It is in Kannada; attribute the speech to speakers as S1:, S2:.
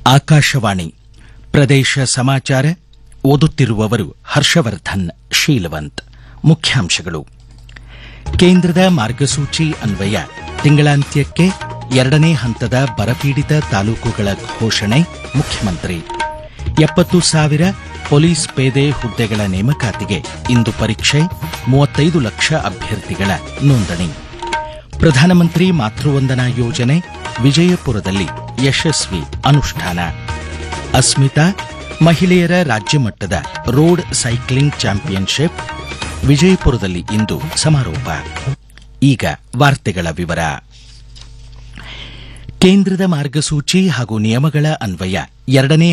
S1: ಆಕಾಶವಾಣಿ ಪ್ರದೇಶ ಸಮಾಚಾರ ಓದುತ್ತಿರುವವರು ಹರ್ಷವರ್ಧನ್ ಶೀಲವಂತ್ ಮುಖ್ಯಾಂಶಗಳು ಕೇಂದ್ರದ ಮಾರ್ಗಸೂಚಿ ಅನ್ವಯ ತಿಂಗಳಾಂತ್ಯಕ್ಕೆ ಎರಡನೇ ಹಂತದ ಬರಪೀಡಿತ ತಾಲೂಕುಗಳ ಘೋಷಣೆ ಮುಖ್ಯಮಂತ್ರಿ ಎಪ್ಪತ್ತು ಸಾವಿರ ಪೊಲೀಸ್ ಪೇದೆ ಹುದ್ದೆಗಳ ನೇಮಕಾತಿಗೆ ಇಂದು ಪರೀಕ್ಷೆ ಮೂವತ್ತೈದು ಲಕ್ಷ ಅಭ್ಯರ್ಥಿಗಳ ನೋಂದಣಿ ಪ್ರಧಾನಮಂತ್ರಿ ಮಾತೃವಂದನಾ ಯೋಜನೆ ವಿಜಯಪುರದಲ್ಲಿ ಯಶಸ್ವಿ ಅನುಷ್ಠಾನ ಅಸ್ಮಿತಾ ಮಹಿಳೆಯರ ರಾಜ್ಯ ಮಟ್ಟದ ರೋಡ್ ಸೈಕ್ಲಿಂಗ್ ಚಾಂಪಿಯನ್ಶಿಪ್ ವಿಜಯಪುರದಲ್ಲಿ ಇಂದು ಸಮಾರೋಪ ಈಗ ವಾರ್ತೆಗಳ ವಿವರ ಕೇಂದ್ರದ ಮಾರ್ಗಸೂಚಿ ಹಾಗೂ ನಿಯಮಗಳ ಅನ್ವಯ ಎರಡನೇ